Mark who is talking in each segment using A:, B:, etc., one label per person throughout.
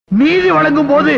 A: நீதி வழங்கும் போது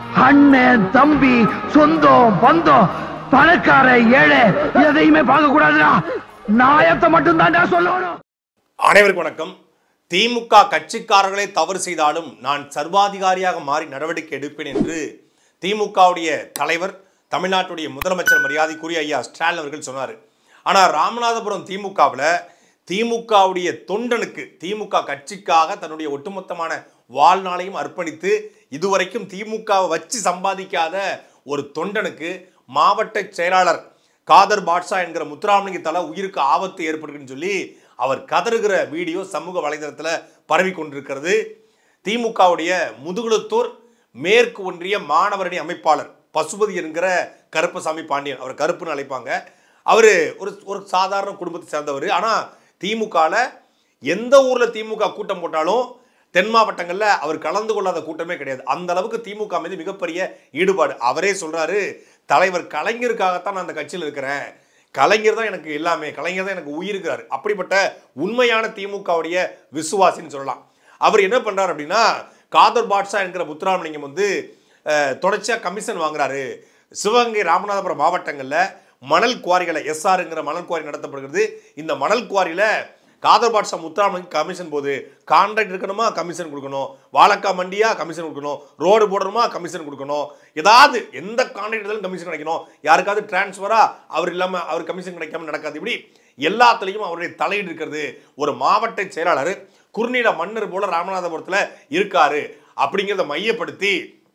A: அண்ணன் தம்பி சொந்தம் பந்தம் பணக்கார ஏழை எதையுமே பார்க்க கூடாதுடா நாயத்தை மட்டும் தான்டா சொல்லணும்
B: அனைவருக்கும் வணக்கம் திமுக கட்சிக்காரர்களே தவறு செய்தாலும் நான் சர்வாதிகாரியாக மாறி நடவடிக்கை எடுப்பேன் என்று திமுகவுடைய தலைவர் தமிழ்நாட்டுடைய முதலமைச்சர் மரியாதைக்குரிய ஐயா ஸ்டாலின் அவர்கள் சொன்னார் ஆனால் ராமநாதபுரம் திமுகவில் திமுகவுடைய தொண்டனுக்கு திமுக கட்சிக்காக தன்னுடைய ஒட்டுமொத்தமான வாழ்நாளையும் அர்ப்பணித்து இதுவரைக்கும் திமுகவை வச்சு சம்பாதிக்காத ஒரு தொண்டனுக்கு மாவட்ட செயலாளர் காதர் பாட்ஷா என்கிற முத்துராமலிங்க தலை உயிருக்கு ஆபத்து ஏற்படுதுன்னு சொல்லி அவர் கதறுகிற வீடியோ சமூக வலைதளத்தில் பரவி கொண்டிருக்கிறது திமுகவுடைய முதுகுளத்தூர் மேற்கு ஒன்றிய மாணவரணி அமைப்பாளர் பசுபதி என்கிற கருப்பசாமி பாண்டியன் அவர் கருப்புன்னு அழைப்பாங்க அவர் ஒரு ஒரு சாதாரண குடும்பத்தை சேர்ந்தவர் ஆனால் திமுகவில் எந்த ஊரில் திமுக கூட்டம் போட்டாலும் தென் மாவட்டங்களில் அவர் கலந்து கொள்ளாத கூட்டமே கிடையாது அந்த அளவுக்கு திமுக மீது மிகப்பெரிய ஈடுபாடு அவரே சொல்றாரு தலைவர் கலைஞருக்காகத்தான் நான் அந்த கட்சியில் இருக்கிறேன் கலைஞர் தான் எனக்கு எல்லாமே கலைஞர் தான் எனக்கு உயிருக்கிறார் அப்படிப்பட்ட உண்மையான திமுகவுடைய விசுவாசின்னு சொல்லலாம் அவர் என்ன பண்றாரு அப்படின்னா காதர் பாட்ஷா என்கிற முத்துராமலிங்கம் வந்து அஹ், தொடர்ச்சியா கமிஷன் வாங்குறாரு சிவகங்கை ராமநாதபுரம் மாவட்டங்களில் மணல் குவாரிகளை எஸ்ஆருங்கிற மணல் குவாரி நடத்தப்படுகிறது இந்த மணல் குவாரியில காதர் பாட்ஷா முத்துராமலிங்க கமிஷன் போது கான்ட்ராக்ட் இருக்கணுமா கமிஷன் கொடுக்கணும் வாழக்கா மண்டியா கமிஷன் கொடுக்கணும் ரோடு போடணுமா கமிஷன் கொடுக்கணும் ஏதாவது எந்த கான்ட்ராக்ட் இருந்தாலும் கமிஷன் கிடைக்கணும் யாருக்காவது டிரான்ஸ்ஃபரா அவர் இல்லாம அவர் கமிஷன் கிடைக்காம நடக்காது இப்படி எல்லாத்துலேயும் அவருடைய தலையீடு இருக்கிறது ஒரு மாவட்ட செயலாளர் குறுநீல மன்னர் போல ராமநாதபுரத்தில் இருக்காரு அப்படிங்கிறத மையப்படுத்தி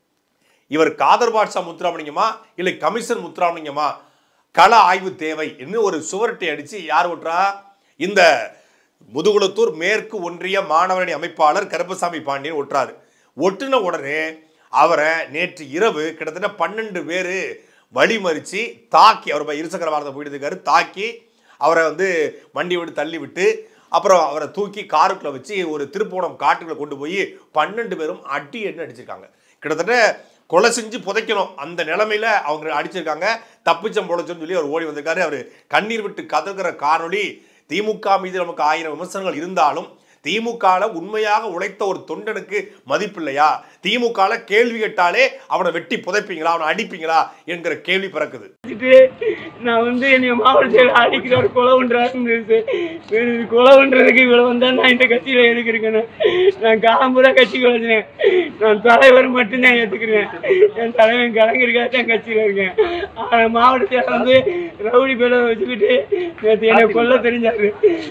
B: இவர் காதர் பாட்ஷா முத்துராமலிங்கமா இல்லை கமிஷன் முத்துராமலிங்கமா கள ஆய்வு தேவை என்று ஒரு சுவரட்டை அடிச்சு யார் விட்டுறா இந்த முதுகுளத்தூர் மேற்கு ஒன்றிய மாணவரணி அமைப்பாளர் கருப்பசாமி பாண்டியன் ஒட்டுறாரு ஒட்டுன உடனே அவரை நேற்று இரவு கிட்டத்தட்ட பன்னெண்டு பேர் வழிமறிச்சு தாக்கி அவர் இருசக்கர வாரத்தை போயிட்டு இருக்காரு தாக்கி அவரை வந்து வண்டி விட்டு தள்ளி விட்டு அப்புறம் அவரை தூக்கி காருக்குள்ள வச்சு ஒரு திருப்போணம் காட்டுக்குள்ள கொண்டு போய் பன்னெண்டு பேரும் அடி எண்ணு அடிச்சிருக்காங்க கிட்டத்தட்ட கொலை செஞ்சு புதைக்கணும் அந்த நிலைமையில அவங்க அடிச்சிருக்காங்க தப்பிச்சம் பொழைச்சோன்னு சொல்லி அவர் ஓடி வந்திருக்காரு அவர் கண்ணீர் விட்டு கதறுகிற காணொளி திமுக மீது நமக்கு ஆயிரம் விமர்சனங்கள் இருந்தாலும் திமுகல உண்மையாக உழைத்த ஒரு தொண்டனுக்கு மதிப்பில்லையா திமுகல கேள்வி கேட்டாலே அவனை வெட்டி புதைப்பீங்களா அவனை அடிப்பீங்களா என்கிற கேள்வி பிறக்குது
C: வச்சுட்டு நான் வந்து என்னை மாவட்டத்தில் அடிக்கிறார் கொலை பண்றாருன்னு இருக்கு. எனக்கு கொலை பண்றதுக்கு இவ்வளவு வந்தா நான் இந்த கட்சியில எதுக்குறேன் நான் காலம்புரா கட்சிக்கு வச்சேன் நான் தலைவர் மட்டும்தான் ஏத்துக்கிறேன் என் தலைவன் கலைஞருக்காக தான் கட்சியில இருக்கேன் ஆனா மாவட்டத்தில் வந்து ரவுடி பேரை வச்சுக்கிட்டு நேற்று என்னை கொல்ல தெரிஞ்சாரு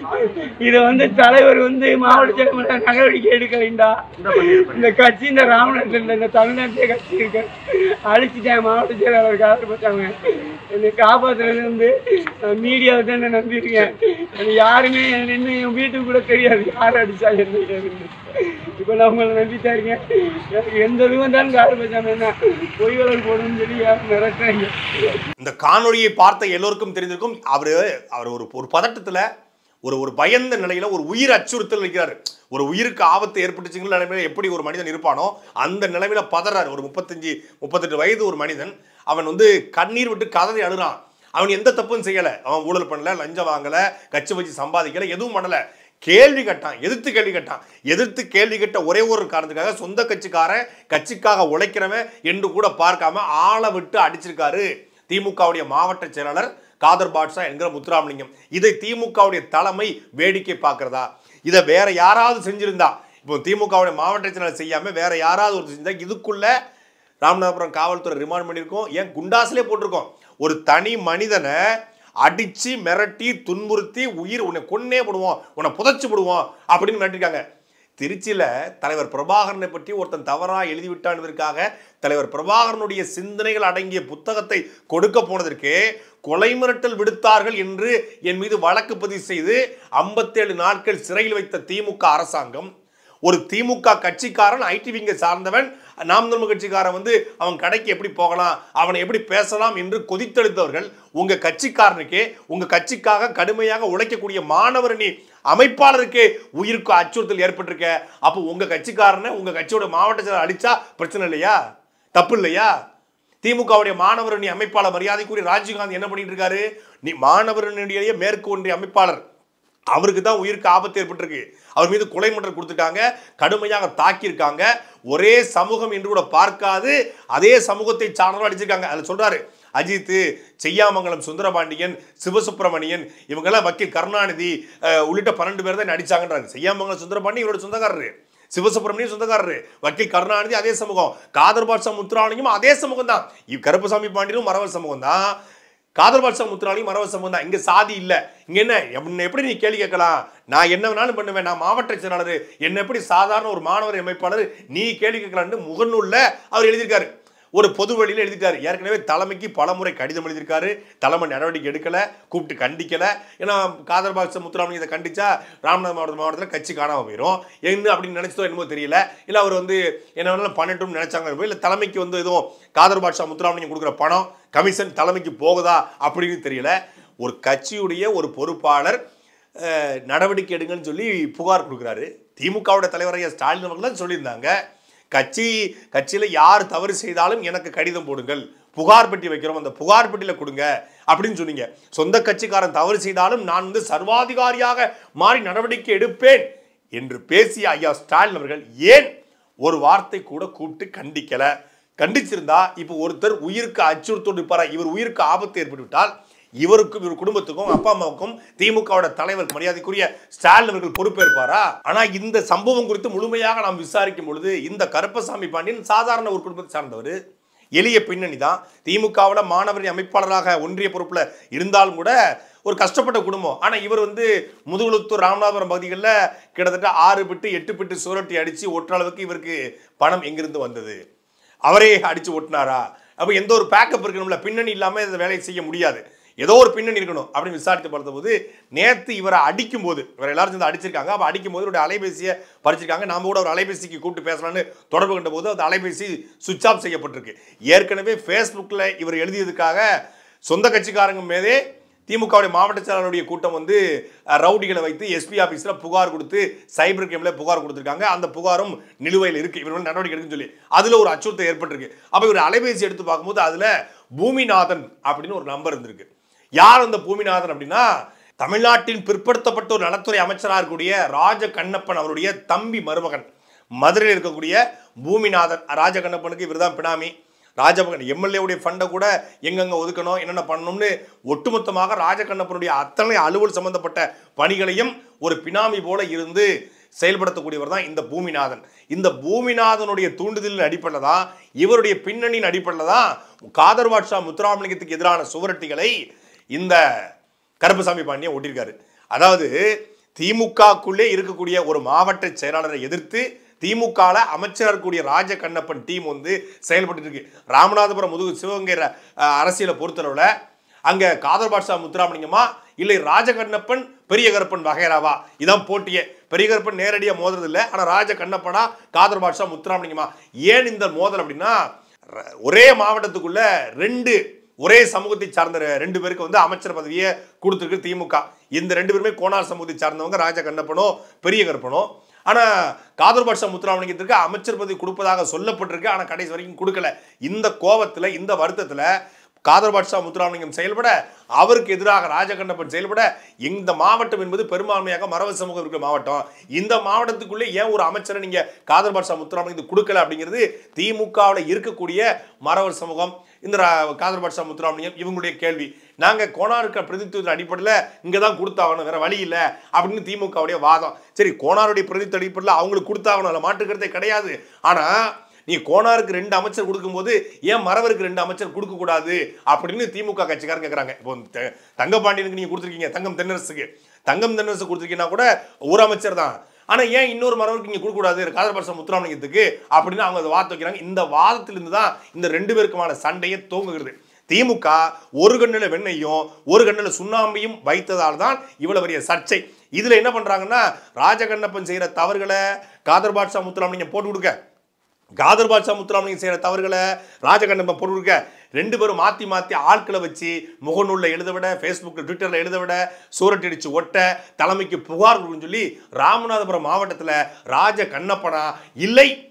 C: இதை வந்து தலைவர் வந்து மாவட்ட செயலர் நடவடிக்கை எடுக்கலைண்டா இந்த கட்சி இந்த ராமநாட்டில் இந்த தமிழ்நாட்டிலே கட்சி இருக்கு அழிச்சிட்டேன் மாவட்ட செயலாளர் காலப்பட்டாங்க என்னை காப்பாத்துறது வந்து நான் மீடியாவை தான் நான் நம்பியிருக்கேன் அது யாருமே நின்று என் வீட்டுக்கு கூட தெரியாது யார் அடிச்சா என்ன ஏதுன்னு. இப்போ நான் உங்களை நம்பித்தான் இருக்கேன் எனக்கு எந்த இது வந்தாலும் காடு பச்சாம பொய் வளர் போடணும்னு சொல்லி யாரும் மிரட்டுறாங்க
B: இந்த காணொளியை பார்த்த எல்லோருக்கும் தெரிஞ்சிருக்கும் அவர் அவர் ஒரு ஒரு பதட்டத்தில் ஒரு ஒரு பயந்த நிலையில ஒரு உயிர் அச்சுறுத்தல் இருக்கிறாரு ஒரு உயிருக்கு ஆபத்து ஏற்பட்டுச்சுங்கிற நிலைமையில எப்படி ஒரு மனிதன் இருப்பானோ அந்த நிலைமையில பதறாரு ஒரு முப்பத்தஞ்சு முப்பத்தெட்டு வயது ஒரு மனிதன் அவன் வந்து கண்ணீர் விட்டு கதறி அழுறான் அவன் எந்த தப்பும் செய்யல அவன் ஊழல் பண்ணல லஞ்சம் வாங்கல கட்சி வச்சு சம்பாதிக்கல எதுவும் பண்ணல கேள்வி கேட்டான் எதிர்த்து கேள்வி கேட்டான் எதிர்த்து கேள்வி கேட்ட ஒரே ஒரு காரணத்துக்காக சொந்த கட்சிக்காரன் கட்சிக்காக உழைக்கிறவன் என்று கூட பார்க்காம ஆளை விட்டு அடிச்சிருக்காரு திமுகவுடைய மாவட்ட செயலாளர் காதர் பாட்ஷா என்கிற முத்துராமலிங்கம் இதை திமுகவுடைய தலைமை வேடிக்கை பார்க்கிறதா இதை வேற யாராவது செஞ்சிருந்தா இப்போ திமுகவுடைய மாவட்ட செயலாளர் செய்யாம வேற யாராவது ஒரு செஞ்சா இதுக்குள்ள ராமநாதபுரம் காவல்துறை ரிமாண்ட் பண்ணியிருக்கோம் ஏன் குண்டாஸ்லே போட்டிருக்கோம் ஒரு தனி மனிதனை அடிச்சு மிரட்டி துன்புறுத்தி உயிர் உன்னை கொன்னே போடுவோம் உன்னை புதைச்சு போடுவோம் அப்படின்னு மிரட்டிருக்காங்க திருச்சியில தலைவர் பிரபாகரனை பற்றி ஒருத்தன் தவறா எழுதி விட்டானதற்காக தலைவர் பிரபாகரனுடைய சிந்தனைகள் அடங்கிய புத்தகத்தை கொடுக்க போனதற்கு கொலை மிரட்டல் விடுத்தார்கள் என்று என் மீது வழக்கு பதிவு செய்து 57 நாட்கள் சிறையில் வைத்த திமுக அரசாங்கம் ஒரு திமுக கட்சிக்காரன் ஐடி விங்கை சார்ந்தவன் நாம் தமிழ் கட்சிக்காரன் வந்து அவன் கடைக்கு எப்படி போகலாம் அவனை எப்படி பேசலாம் என்று கொதித்தெழுத்தவர்கள் உங்க கட்சிக்காரனுக்கே உங்க கட்சிக்காக கடுமையாக உழைக்கக்கூடிய மாணவரணி அமைப்பாளருக்கே உயிருக்கு அச்சுறுத்தல் ஏற்பட்டிருக்க அப்போ உங்க கட்சிக்காரனை உங்க கட்சியோட மாவட்ட செயலர் அடிச்சா பிரச்சனை இல்லையா தப்பு இல்லையா திமுகவுடைய மாணவரணி அமைப்பாளர் மரியாதைக்குரிய ராஜீவ்காந்தி என்ன பண்ணிட்டு இருக்காரு நீ மாணவரணியுடைய மேற்கு ஒன்றிய அமைப்பாளர் அவருக்கு தான் உயிருக்கு ஆபத்து ஏற்பட்டிருக்கு அவர் மீது கொலை மண்டல் கொடுத்துட்டாங்க கடுமையாக தாக்கியிருக்காங்க ஒரே சமூகம் என்று கூட பார்க்காது அதே சமூகத்தை சார்ந்தவர்கள் அடிச்சிருக்காங்க அதில் சொல்றாரு அஜித் செய்யாமங்கலம் சுந்தரபாண்டியன் சிவசுப்பிரமணியன் இவங்கெல்லாம் வக்கீல் கருணாநிதி அஹ், உள்ளிட்ட பன்னெண்டு பேர் தான் நடிச்சாங்கன்றாங்க செய்யாமங்கலம் சுந்தரபாண்டியன் இவரோட சொந்தக்காரரு சிவசுப்பிரமணியம் சொந்தக்காரரு வக்கீல் கருணாநிதி அதே சமூகம் காதர் பாட்சா முத்துராணியும் அதே சமூகம் தான் கருப்பசாமி பாண்டியனும் மரவர் சமூகம் தான் காதல் பாட்சா முத்துராணியும் மரவர் சமூகம் தான் இங்க சாதி இல்ல இங்க என்ன என்ன எப்படி நீ கேள்வி கேட்கலாம் நான் என்ன வேணாலும் பண்ணுவேன் நான் மாவட்ட செயலாளர் என்ன எப்படி சாதாரண ஒரு மாணவர் அமைப்பாளர் நீ கேள்வி கேட்கலான்னு முகநூல்ல அவர் எழுதியிருக்காரு ஒரு பொது வழியில் எழுதிட்டாரு ஏற்கனவே தலைமைக்கு பலமுறை கடிதம் எழுதியிருக்காரு தலைமை நடவடிக்கை எடுக்கல கூப்பிட்டு கண்டிக்கல ஏன்னா காதர் பாக்ஸ முத்துராமலிங்க இதை கண்டிச்சா ராமநாதபுரம் மாவட்ட மாவட்டத்தில் கட்சி காணாம போயிடும் என்ன அப்படின்னு நினைச்சதோ என்னமோ தெரியல இல்லை அவர் வந்து என்ன வேணாலும் பண்ணட்டும்னு நினைச்சாங்க இல்லை தலைமைக்கு வந்து எதுவும் காதர் பாட்ஷா முத்துராமலிங்கம் கொடுக்குற பணம் கமிஷன் தலைமைக்கு போகுதா அப்படின்னு தெரியல ஒரு கட்சியுடைய ஒரு பொறுப்பாளர் அஹ், நடவடிக்கை எடுங்கன்னு சொல்லி புகார் கொடுக்குறாரு திமுகவோட தலைவர் ஐயா ஸ்டாலின் அவர்கள் தான் சொல்லியிருந்தாங்க கட்சி கட்சியில் யார் தவறு செய்தாலும் எனக்கு கடிதம் போடுங்கள் புகார் பெட்டி வைக்கிறோம் அந்த புகார் பெட்டியில் கொடுங்க அப்படின்னு சொன்னீங்க சொந்த கட்சிக்காரன் தவறு செய்தாலும் நான் வந்து சர்வாதிகாரியாக மாறி நடவடிக்கை எடுப்பேன் என்று பேசிய ஐயா ஸ்டாலின் அவர்கள் ஏன் ஒரு வார்த்தை கூட கூப்பிட்டு கண்டிக்கல கண்டிச்சிருந்தா இப்போ ஒருத்தர் உயிருக்கு அச்சுறுத்தல் இருப்பாரா இவர் உயிருக்கு ஆபத்து ஏற்பட்டு விட்டால் இவருக்கும் இவர் குடும்பத்துக்கும் அப்பா அம்மாவுக்கும் திமுகவோட தலைவர் மரியாதைக்குரிய ஸ்டாலின் அவர்கள் பொறுப்பேற்பாரா ஆனா இந்த சம்பவம் குறித்து முழுமையாக நாம் விசாரிக்கும் பொழுது இந்த கருப்பசாமி பாண்டியன் சாதாரண ஒரு குடும்பத்தை சார்ந்தவர் எளிய பின்னணி தான் திமுகவில் மாணவர் அமைப்பாளராக ஒன்றிய பொறுப்புல இருந்தாலும் கூட ஒரு கஷ்டப்பட்ட குடும்பம் ஆனா இவர் வந்து முதுகுளத்தூர் ராமநாதபுரம் பகுதிகளில் கிட்டத்தட்ட ஆறு பிட்டு எட்டு பிட்டு சுரட்டி அடிச்சு ஒட்டுற அளவுக்கு இவருக்கு பணம் எங்கிருந்து வந்தது அவரே அடிச்சு ஒட்டினாரா அப்போ எந்த ஒரு பேக்கப் இருக்கணும்ல பின்னணி இல்லாமல் இந்த வேலையை செய்ய முடியாது ஏதோ ஒரு பின்னணி இருக்கணும் அப்படின்னு விசாரித்து பார்த்தபோது நேற்று இவரை அடிக்கும் போது இவர் எல்லாரும் சேர்ந்து அடிச்சிருக்காங்க அப்போ அடிக்கும் போது இவருடைய அலைபேசியை பறிச்சிருக்காங்க நாம கூட ஒரு அலைபேசிக்கு கூப்பிட்டு பேசலாம்னு தொடர்பு கொண்ட போது அந்த அலைபேசி சுவிச் ஆஃப் செய்யப்பட்டிருக்கு ஏற்கனவே ஃபேஸ்புக்கில் இவர் எழுதியதுக்காக சொந்த கட்சிக்காரங்க மீதே திமுகவுடைய மாவட்ட செயலாளருடைய கூட்டம் வந்து அஹ், ரவுடிகளை வைத்து எஸ்பி ஆஃபீஸில் புகார் கொடுத்து சைபர் கேமில் புகார் கொடுத்துருக்காங்க அந்த புகாரும் நிலுவையில் இருக்கு இவர்கள் நடவடிக்கை எடுக்குன்னு சொல்லி அதில் ஒரு அச்சுறுத்தல் ஏற்பட்டிருக்கு அப்போ இவர் அலைபேசி எடுத்து பார்க்கும்போது அதில் பூமிநாதன் அப்படின்னு ஒரு நம்பர் இருந்திருக்கு யார் அந்த பூமிநாதன் அப்படின்னா தமிழ்நாட்டின் பிற்படுத்தப்பட்ட ஒரு நலத்துறை அமைச்சராக இருக்கக்கூடிய ராஜ கண்ணப்பன் அவருடைய தம்பி மருமகன் மதுரையில் இருக்கக்கூடிய பூமிநாதன் ராஜ கண்ணப்பனுக்கு இவர் தான் பினாமி ராஜபகன் எம்எல்ஏவுடைய ஃபண்டை கூட எங்கெங்க ஒதுக்கணும் என்னென்ன பண்ணணும்னு ஒட்டுமொத்தமாக ராஜகண்ணப்பனுடைய அத்தனை அலுவல் சம்பந்தப்பட்ட பணிகளையும் ஒரு பினாமி போல இருந்து செயல்படுத்தக்கூடியவர் தான் இந்த பூமிநாதன் இந்த பூமிநாதனுடைய தூண்டுதலின் அடிப்படையில் தான் இவருடைய பின்னணியின் அடிப்படையில் தான் காதர் பாட்ஷா முத்துராமலிங்கத்துக்கு எதிரான சுவரட்டிகளை இந்த கருப்பசாமி பாண்டியன் ஒட்டியிருக்காரு அதாவது திமுகக்குள்ளே இருக்கக்கூடிய ஒரு மாவட்ட செயலாளரை எதிர்த்து திமுகல அமைச்சராக இருக்கக்கூடிய ராஜ கண்ணப்பன் டீம் வந்து செயல்பட்டு இருக்கு ராமநாதபுரம் முதுகு சிவகங்கை ர- அஹ் அரசியலை பொறுத்தளவில் அங்க காதர் பாட்ஷா முத்துராமலிங்கமா இல்லை ராஜகண்ணப்பன் பெரிய கருப்பன் வகைராவா இதான் போட்டியே பெரிய கருப்பன் நேரடியாக மோதுறது இல்லை ஆனால் ராஜ கண்ணப்பனா காதர் பாட்ஷா முத்துராமலிங்கமா ஏன் இந்த மோதல் அப்படின்னா ர- ஒரே மாவட்டத்துக்குள்ள ரெண்டு ஒரே சமூகத்தை சார்ந்த ரெ- ரெண்டு பேருக்கு வந்து அமைச்சர் பதவியை கொடுத்துருக்கு திமுக இந்த ரெண்டு பேருமே கோனார் சமூகத்தை சார்ந்தவங்க ராஜ கண்ணப்பனோ பெரிய கருப்பனோ ஆனால் காதர் பாட்ஷா முத்துராமலிங்கத்திற்கு அமைச்சர் பதவி கொடுப்பதாக சொல்லப்பட்டிருக்கு ஆனால் கடைசி வரைக்கும் கொடுக்கல இந்த கோபத்தில் இந்த வருத்தத்தில் காதர் பாட்ஷா முத்துராமலிங்கம் செயல்பட அவருக்கு எதிராக ராஜகண்ணப்பன் செயல்பட இந்த மாவட்டம் என்பது பெரும்பான்மையாக மரவ சமூகம் இருக்கிற மாவட்டம் இந்த மாவட்டத்துக்குள்ளே ஏன் ஒரு அமைச்சரை நீங்க காதர் பாட்ஷா முத்துராமலிங்கம் கொடுக்கல அப்படிங்கிறது திமுகவில் இருக்கக்கூடிய மரவர் சமூகம் இந்த ரா- காதர் பாட்ஷா முத்துராமலிங்கம் இவங்களுடைய கேள்வி நாங்க கோனாருக்கு பிரதித்துவத்தின் அடிப்படையில் இங்கே தான் கொடுத்தாகணும் வேற வழி இல்லை அப்படின்னு திமுகவுடைய வாதம் சரி கோனாருடைய பிரதித்துவ அடிப்படையில் அவங்களுக்கு கொடுத்தாகணும் அதில் மாற்றுக்கிறதே கிடையாது ஆனா நீ கோனாருக்கு ரெண்டு அமைச்சர் கொடுக்கும்போது ஏன் மறவருக்கு ரெண்டு அமைச்சர் கொடுக்க கூடாது அப்படின்னு திமுக கட்சிக்காரங்க கேட்குறாங்க இப்போ த- தங்கபாண்டியனுக்கு நீங்க கொடுத்துருக்கீங்க தங்கம் தென்னரசுக்கு தங்கம் தென்னரசு கொடுத்துருக்கீங்கன்னா கூட ஒரு அமைச்சர் தான் ஆனா ஏன் இன்னொரு மரவருக்கு நீங்க கொடுக்க கூடாது காதர்பாசம் முத்துராமலிங்கத்துக்கு அப்படின்னு அவங்க அதை வாத வைக்கிறாங்க இந்த வாதத்திலிருந்து தான் இந்த ரெண்டு பேருக்குமான சண்டையே தோங்குகிறது திமுக ஒரு கண்ணில் வெண்ணையும் ஒரு கண்ணில் சுண்ணாம்பையும் வைத்ததால் தான் இவ்வளவு பெரிய சர்ச்சை இதுல என்ன பண்றாங்கன்னா ராஜகண்ணப்பன் செய்யற தவறுகளை காதர் பாட்ஷா முத்துராமலிங்கம் போட்டு கொடுக்க காதர் பாட்ஷா முத்துராமலிங்கம் செய்கிற தவறுகளை ராஜகண்ணப்பன் போட்டு கொடுக்க ரெண்டு பேரும் மாற்றி மாற்றி ஆட்களை வச்சு முகநூலில் எழுத விட ஃபேஸ்புக்கில் ட்விட்டரில் எழுத விட சூரட்டி அடிச்சு ஒட்ட தலைமைக்கு புகார் கொடுக்குன்னு சொல்லி ராமநாதபுரம் மாவட்டத்தில் ராஜ கண்ணப்பனா இல்லை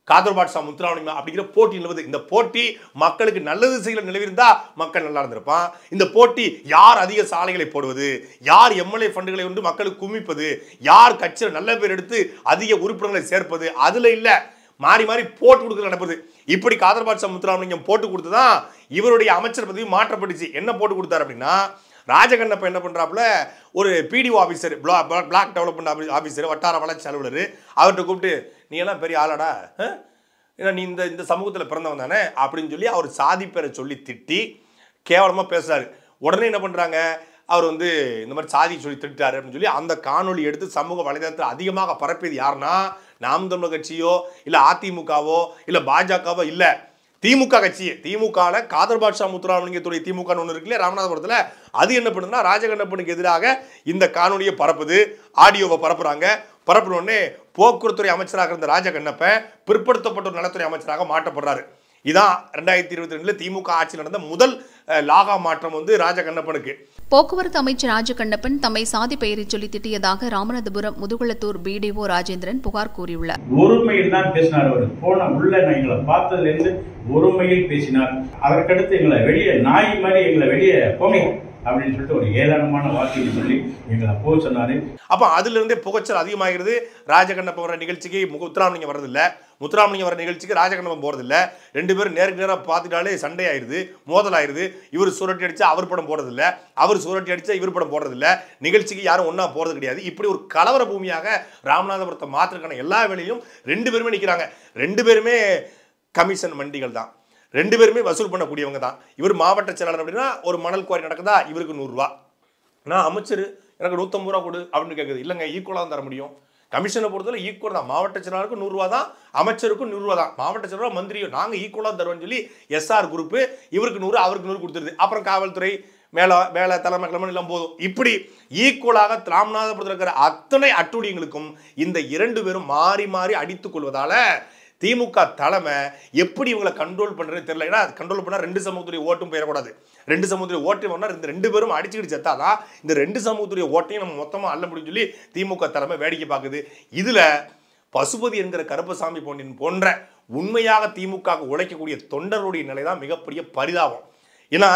B: காதர் பாட்ஷா முத்துராமலிங்கம் அப்படிங்கிற போட்டி நிலவுது இந்த போட்டி மக்களுக்கு நல்லது செய்யல நிலவிருந்தா மக்கள் நல்லா இருந்திருப்பான் இந்த போட்டி யார் அதிக சாலைகளை போடுவது யார் எம்எல்ஏ ஃபண்டுகளை வந்து மக்களுக்கு குமிப்பது யார் கட்சியில் நல்ல பேர் எடுத்து அதிக உறுப்பினர்களை சேர்ப்பது அதுல இல்ல மாறி மாறி போட்டு கொடுக்குறது நடப்பது இப்படி காதர் பாட்ஷா முத்துராமலிங்கம் போட்டு கொடுத்து தான் இவருடைய அமைச்சர் பதவி மாற்றப்பட்டுச்சு என்ன போட்டு கொடுத்தாரு அப்படின்னா ராஜகண்ணப்ப என்ன பண்றாப்புல ஒரு BDO officer block development officer வட்டார வளர்ச்சி அலுவலர் அவர்கிட்ட கூப்பிட்டு நீ எல்லாம் பெரிய ஆளாடா ஆ? ஏன்னா நீ இந்த இந்த சமூகத்தில் பிறந்தவன் தானே அப்படின்னு சொல்லி அவர் சாதி பேரை சொல்லி திட்டி கேவலமாக பேசுறாரு உடனே என்ன பண்ணுறாங்க அவர் வந்து இந்த மாதிரி சாதி சொல்லி திட்டாரு அப்படின்னு சொல்லி அந்த காணொளி எடுத்து சமூக வலைதளத்தில் அதிகமாக பரப்பியது யாருன்னா நாம் தமிழர் கட்சியோ இல்லை அதிமுகவோ இல்லை பாஜகவோ இல்லை திமுக கட்சியே திமுகவில் காதர் பாட்ஷா முத்துராமலிங்கத்துடைய திமுகன்னு ஒன்று இருக்குல்ல ராமநாதபுரத்தில் அது என்ன பண்ணுதுன்னா ராஜகண்ணப்பனுக்கு எதிராக இந்த காணொலியை பரப்புது ஆடியோவை பரப்புறாங்க பரப்புன உடனே போக்குவரத்துறை அமைச்சராக இருந்த ராஜகண்ணப்பன் பிற்படுத்தப்பட்ட ஒரு நலத்துறை அமைச்சராக மாற்றப்படுறாரு இதான் ரெண்டாயிரத்தி இருபத்தி ரெண்டுல திமுக ஆட்சியில் நடந்த முதல் அஹ், லாகா மாற்றம் வந்து ராஜகண்ணப்பனுக்கு
D: போக்குவரத்து அமைச்சர் ராஜகண்ணப்பன் தம்மை சாதி பெயரை சொல்லி திட்டியதாக ராமநாதபுரம் முதுகுளத்தூர் பிடிஓ ராஜேந்திரன் புகார் கூறியுள்ளார்
E: ஒருமையில் தான் பேசினார் அவர் போன உள்ள நான் எங்களை பார்த்ததுல இருந்து ஒருமையில் பேசினார் அதற்கடுத்து எங்களை வெளியே நாய் மாதிரி எங்களை வெளியே போங்க அப்படின்னு சொல்லிட்டு ஒரு ஏளனமான வார்த்தையை சொல்லி எங்களை போக சொன்னாரு
B: அப்போ அதிலிருந்தே புகைச்சல் அதிகமாகிறது ராஜகண்ணப்பன் வர நிகழ்ச்சிக்கு மு- முத்துராமலிங்கம் வரதில்ல முத்துராமலிங்கம் வர நிகழ்ச்சிக்கு ராஜகண்ணப்பன் போறதில்ல ரெண்டு பேரும் நேருக்கு நேராக பார்த்துட்டாலே சண்டை ஆயிருது மோதல் ஆயிருது இவர் சூரட்டி அடிச்சா அவர் படம் போடுறதில்ல அவர் சூரட்டி அடிச்சா இவர் படம் போடுறதில்ல நிகழ்ச்சிக்கு யாரும் ஒன்றா போறது கிடையாது இப்படி ஒரு கலவர பூமியாக ராமநாதபுரத்தை மாற்றுறதுக்கான எல்லா வேலையும் ரெண்டு பேருமே நிற்கிறாங்க ரெண்டு பேருமே கமிஷன் மண்டிகள் தான் ரெண்டு பேருமே வசூல் பண்ணக்கூடியவங்க தான் இவர் மாவட்ட செயலாளர் அப்படின்னா ஒரு மணல் குவாரி நடக்குதா இவருக்கு நூறுரூவா நான் அமைச்சர் எனக்கு நூற்றம்பது ரூபா கொடு அப்படின்னு கேட்குது இல்லைங்க ஈக்குவலாக தான் தர முடியும் கமிஷனை பொறுத்தவரை ஈக்குவல் தான் மாவட்ட செயலாளருக்கு நூறுரூவா தான் அமைச்சருக்கும் நூறுரூவா தான் மாவட்ட செயலாளர் மந்திரியோ நாங்கள் ஈக்குவலாக தருவோம்னு சொல்லி எஸ்ஆர் குரூப்பு இவருக்கு நூறு அவருக்கு நூறு கொடுத்துருது அப்புறம் காவல்துறை மேலே மேலே தலைமை கிழமை எல்லாம் போதும் இப்படி ஈக்குவலாக ராமநாதபுரத்தில் இருக்கிற அத்தனை அட்டுழியங்களுக்கும் இந்த இரண்டு பேரும் மாறி மாறி அடித்துக் கொள்வதால திமுக தலைமை எப்படி இவங்களை கண்ட்ரோல் பண்றது தெரியல ஏன்னா கண்ட்ரோல் பண்ணா ரெண்டு சமூகத்துடைய ஓட்டும் போயிடக்கூடாது ரெண்டு சமூகத்துடைய ஓட்டையும் வரணும் இந்த ரெண்டு பேரும் அடிச்சுக்கிட்டு செத்தாதான் இந்த ரெண்டு சமூகத்துடைய ஓட்டையும் நம்ம மொத்தமா அள்ள முடியும்னு சொல்லி திமுக தலைமை வேடிக்கை பார்க்குது இதுல பசுபதி என்கிற கருப்பசாமி போன்றின் போன்ற உண்மையாக திமுக க்கு உழைக்கக்கூடிய தொண்டர்களுடைய நிலை தான் மிகப்பெரிய பரிதாபம் ஏன்னா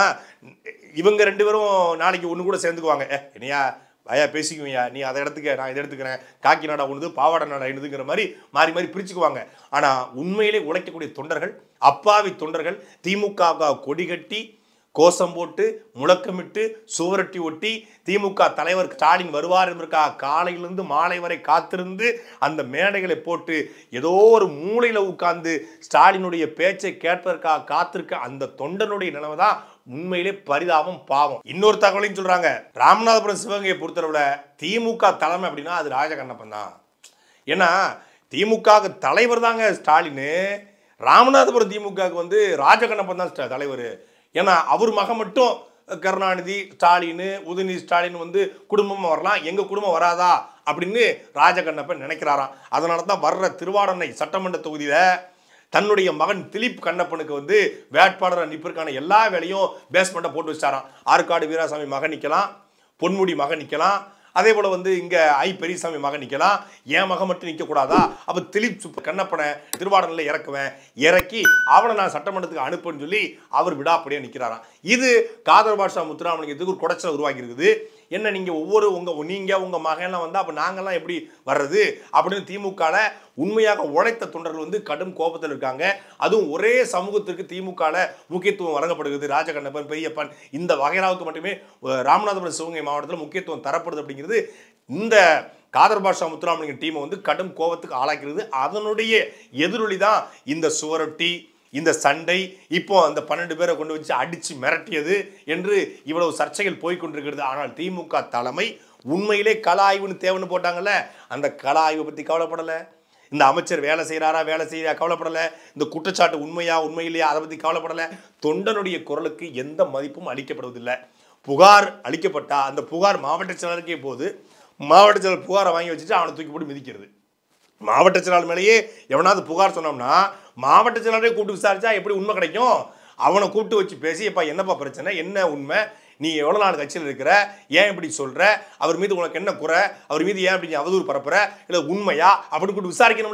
B: இவங்க ரெண்டு பேரும் நாளைக்கு ஒன்று கூட சேர்ந்துக்குவாங்க ஏ என்னையா பயா பேசிக்குவியா நீ அதை எடுத்துக்க நான் இதை எடுத்துக்கிறேன் காக்கி நாடா ஒண்ணுது பாவாடை நாடா என்னதுங்கிற மாதிரி மாறி மாறி பிரிச்சுக்குவாங்க ஆனால் உண்மையிலே உழைக்கக்கூடிய தொண்டர்கள் அப்பாவி தொண்டர்கள் திமுக கொடி கட்டி கோஷம் போட்டு முழக்கமிட்டு சுவரட்டி ஒட்டி திமுக தலைவர் ஸ்டாலின் வருவார் என்பதற்காக காலையிலிருந்து மாலை வரை காத்திருந்து அந்த மேடைகளை போட்டு ஏதோ ஒரு மூலையில் உட்கார்ந்து ஸ்டாலினுடைய பேச்சை கேட்பதற்காக காத்திருக்க அந்த தொண்டனுடைய நிலைமை தான் உண்மையிலே பரிதாபம் பாவம் இன்னொரு தகவலையும் சொல்றாங்க ராமநாதபுரம் சிவகங்கையை பொறுத்தளவுல திமுக தலைமை அப்படின்னா அது ராஜகண்ணப்பன் தான் ஏன்னா திமுக தலைவர் தாங்க ஸ்டாலின் ராமநாதபுரம் திமுகவுக்கு வந்து ராஜகண்ணப்பன் தான் ஸ்டா- தலைவர் ஏன்னா அவர் மகன் மட்டும் கருணாநிதி ஸ்டாலின் உதயநிதி ஸ்டாலின் வந்து குடும்பமாக வரலாம் எங்கள் குடும்பம் வராதா அப்படின்னு ராஜகண்ணப்பன் நினைக்கிறாராம் அதனால தான் வர்ற திருவாடனை சட்டமன்ற தொகுதியில் தன்னுடைய மகன் திலீப் கண்ணப்பனுக்கு வந்து வேட்பாளரை நிற்பதற்கான எல்லா வேலையும் பேஸ்மெண்ட்டை போட்டு வச்சாராம் ஆற்காடு வீராசாமி மகன் நிற்கலாம் பொன்முடி மகன் நிற்கலாம் அதே போல வந்து இங்க ஐ பெரியசாமி மகன் நிற்கலாம் என் மகன் மட்டும் நிற்க கூடாதா அப்ப திலீப் சுப்ப கண்ணப்பனை திருவாடனில் இறக்குவேன் இறக்கி அவனை நான் சட்டமன்றத்துக்கு அனுப்புன்னு சொல்லி அவர் விடாப்படியா நிற்கிறாராம் இது காதர் பாட்ஷா முத்துராமலிங்கத்துக்கு ஒரு குடைச்சல் உருவாக்கி இருக்குது என்ன நீங்க ஒவ்வொரு உங்க நீங்க உங்க மகன்லாம் வந்தா அப்ப நாங்கெல்லாம் எப்படி வர்றது அப்படின்னு திமுகல உண்மையாக உழைத்த தொண்டர்கள் வந்து கடும் கோபத்தில் இருக்காங்க அதுவும் ஒரே சமூகத்திற்கு திமுகல முக்கியத்துவம் வழங்கப்படுகிறது ராஜகண்ணப்பன் பெரியப்பன் இந்த வகைராவுக்கு மட்டுமே அஹ், ராமநாதபுரம் சிவகங்கை மாவட்டத்தில் முக்கியத்துவம் தரப்படுது அப்படிங்கிறது இந்த காதர் பாஷா முத்துராமலிங்க டீமை வந்து கடும் கோபத்துக்கு ஆளாக்கிறது அதனுடைய எதிரொலி தான் இந்த சுவரொட்டி இந்த சண்டை இப்போ அந்த பன்னெண்டு பேரை கொண்டு வச்சு அடிச்சு மிரட்டியது என்று இவ்வளவு சர்ச்சைகள் போய் கொண்டிருக்கிறது ஆனால் திமுக தலைமை உண்மையிலே கள ஆய்வுன்னு தேவைன்னு போட்டாங்கல்ல அந்த கள ஆய்வை பற்றி கவலைப்படலை இந்த அமைச்சர் வேலை செய்கிறாரா வேலை செய்யறா கவலைப்படலை இந்த குற்றச்சாட்டு உண்மையா உண்மையிலேயா அதை பற்றி கவலைப்படலை தொண்டனுடைய குரலுக்கு எந்த மதிப்பும் அளிக்கப்படுவதில்லை புகார் அளிக்கப்பட்டா அந்த புகார் மாவட்ட செயலருக்கே போது மாவட்ட செயலர் புகாரை வாங்கி வச்சுட்டு அவனை தூக்கி போட்டு மிதிக்கிறது மாவட்ட செயலாளர் மேலேயே எவனாவது புகார் சொன்னோம்னா மாவட்ட செயலாளரே கூப்பிட்டு விசாரிச்சா எப்படி உண்மை கிடைக்கும் அவனை கூப்பிட்டு வச்சு பேசி எப்பா என்னப்பா பிரச்சனை என்ன உண்மை நீ எவ்வளோ நாள் கட்சியில் இருக்கிற ஏன் இப்படி சொல்ற அவர் மீது உனக்கு என்ன குறை அவர் மீது ஏன் இப்படி நீ அவதூறு பரப்புற இல்லை உண்மையா அப்படின்னு கூப்பிட்டு விசாரிக்கணும்ல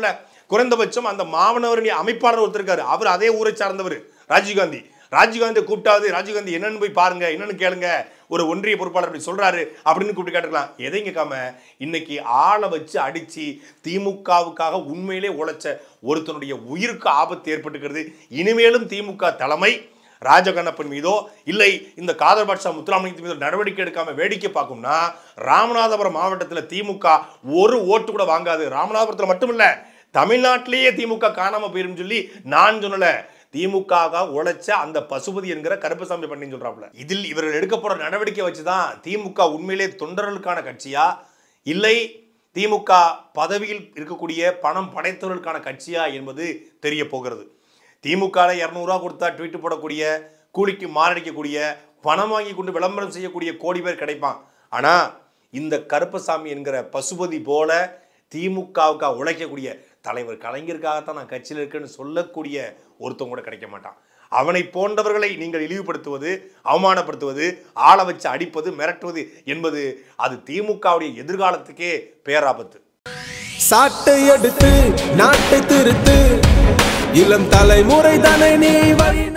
B: குறைந்தபட்சம் அந்த மாணவரணி அமைப்பாளர் ஒருத்தர் இருக்காரு அவர் அதே ஊரை சார்ந்தவர் ராஜீவ்காந்தி ராஜீவ்காந்தி கூப்பிட்டாவது ராஜீவ்காந்தி என்னன்னு போய் பாருங்க என்னன்னு கேளுங்க ஒரு ஒன்றிய பொறுப்பாளர் இப்படி சொல்றாரு அப்படின்னு கூப்பிட்டு கேட்டுக்கலாம் எதையும் கேட்காம இன்னைக்கு ஆளை வச்சு அடிச்சு திமுகவுக்காக உண்மையிலே உழைச்ச ஒருத்தனுடைய உயிருக்கு ஆபத்து ஏற்பட்டுக்கிறது இனிமேலும் திமுக தலைமை ராஜகண்ணப்பன் மீதோ இல்லை இந்த காதர் பாட்ஷா முத்துராமலிங்கத்தின் மீதோ நடவடிக்கை எடுக்காம வேடிக்கை பார்க்கும்னா ராமநாதபுரம் மாவட்டத்தில் திமுக ஒரு ஓட்டு கூட வாங்காது ராமநாதபுரத்தில் மட்டும் இல்ல தமிழ்நாட்டிலேயே திமுக காணாம போயிரும் சொல்லி நான் சொல்லல திமுக உழைச்ச அந்த பசுபதி என்கிற கருப்பசாமி பண்ணி சொல்றாப்புல இதில் இவர்கள் எடுக்க போற நடவடிக்கை வச்சுதான் திமுக உண்மையிலே தொண்டர்களுக்கான கட்சியா இல்லை திமுக பதவியில் இருக்கக்கூடிய பணம் படைத்தவர்களுக்கான கட்சியா என்பது தெரிய போகிறது திமுக இரநூறுவா கொடுத்தா ட்வீட் போடக்கூடிய கூலிக்கு மாரடிக்கக்கூடிய பணம் வாங்கி கொண்டு விளம்பரம் செய்யக்கூடிய கோடி பேர் கிடைப்பான் ஆனா இந்த கருப்பசாமி என்கிற பசுபதி போல திமுகவுக்காக உழைக்கக்கூடிய தலைவர் கலைஞருக்காகத்தான் நான் கட்சியில் இருக்கேன்னு சொல்லக்கூடிய ஒருத்தன் கூட கிடைக்க மாட்டான் அவனை போன்றவர்களை நீங்கள் இழிவுபடுத்துவது அவமானப்படுத்துவது ஆள வச்சு அடிப்பது மிரட்டுவது என்பது அது திமுகவுடைய எதிர்காலத்துக்கே பேராபத்து
F: சாட்டை எடுத்து நாட்டை திருத்து இளம் தலைமுறை தானே நீ வழி